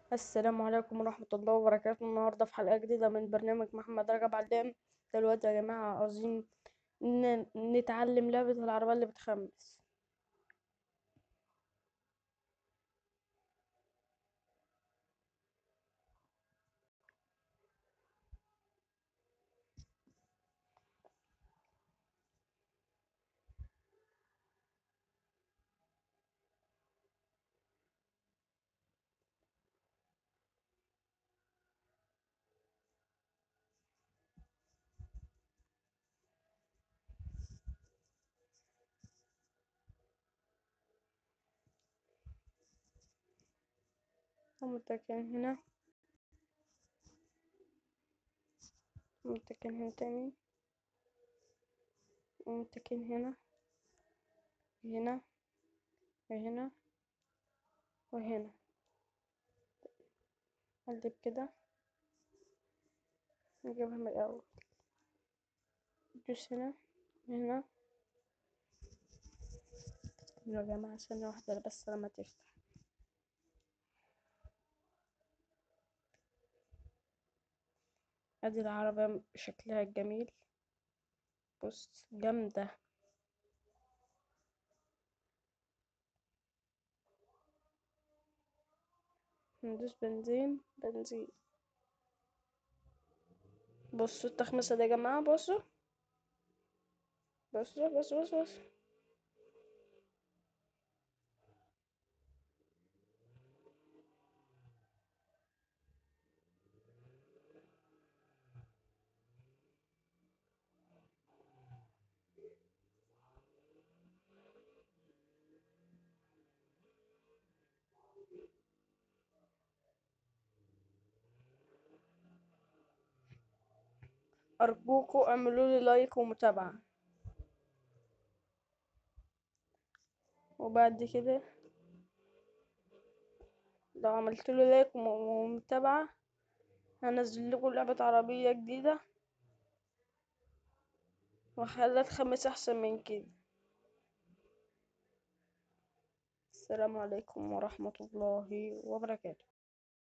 السلام عليكم ورحمة الله وبركاته النهاردة في حلقة جديدة من برنامج محمد رجب علام دلوقتي يا جماعة عاوزين ن- نتعلم لعبة العربية اللي بتخمس متكئين هنا متكئين هنا تاني متكئين هنا هنا وهنا وهنا قلب كده نجيبها من الأول ندوس هنا هنا يا جماعة ثانية واحدة بس لما تفتح ادي العربية شكلها الجميل بص جامدة ندوس بنزين بنزين بصوا التخمسة دي يا جماعة بصوا بصوا بصوا بصوا بصوا أرجوكوا اعملوا لي لايك ومتابعة وبعد كده لو عملت له لايك وم- ومتابعة هنزل لكم لعبة عربية جديدة وخلات خمس أحسن من كده السلام عليكم ورحمة الله وبركاته